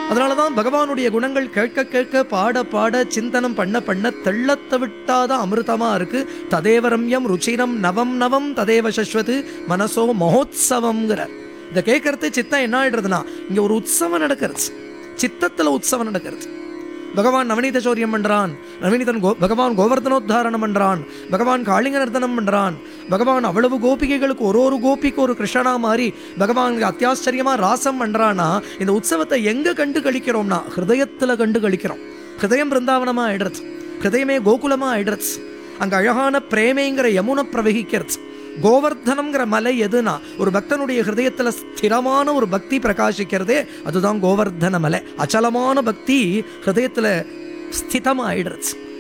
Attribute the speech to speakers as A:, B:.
A: அதனால தான் பகவானுடைய குணங்கள் கேட்க கேட்க பாட பாட சிந்தனம் பண்ண பண்ண தெள்ளத்த விட்டாத அமிர்தமா இருக்கு ததேவ ரம்யம் ருச்சிரம் நவம் நவம் ததேவ சஸ்வத்து மனசோ மகோத்சவம்ங்கிறார் இதை கேட்கறது சித்தம் என்ன ஆயிடுறதுன்னா இங்க ஒரு உற்சவம் நடக்கிறது சித்தத்துல உற்சவம் நடக்கிறது பகவான் நவநீத சௌரியம் பண்றான் நவநீதன் கோ பகவான் கோவர்தனோத்தாரணம் பண்றான் பகவான் காளிங்க நர்த்தனம் பண்றான் பகவான் அவ்வளவு கோபிகைகளுக்கு ஒரு ஒரு கோபிக்கு ஒரு கிருஷ்ணனா மாறி பகவான் அத்தியாச்சரியமா ராசம் பண்றானா இந்த உற்சவத்தை எங்க கண்டு கழிக்கிறோம்னா ஹிருதயத்துல கண்டு கழிக்கிறோம் ஹிருதயம் பிருந்தாவனமா ஆயிடுறது ஹிருதயமே கோகுலமா ஆயிடுறது அங்க அழகான பிரேமைங்கிற யமுனை பிரவகிக்கிறது கோவர்தனம்ங்கிற மலை எதுனா ஒரு பக்தனுடைய ஹிருதயத்துல ஸ்திரமான ஒரு பக்தி பிரகாசிக்கிறதே அதுதான் கோவர்தன மலை அச்சலமான பக்தி ஹிருதயத்துல ஸ்திதமாயிடுறது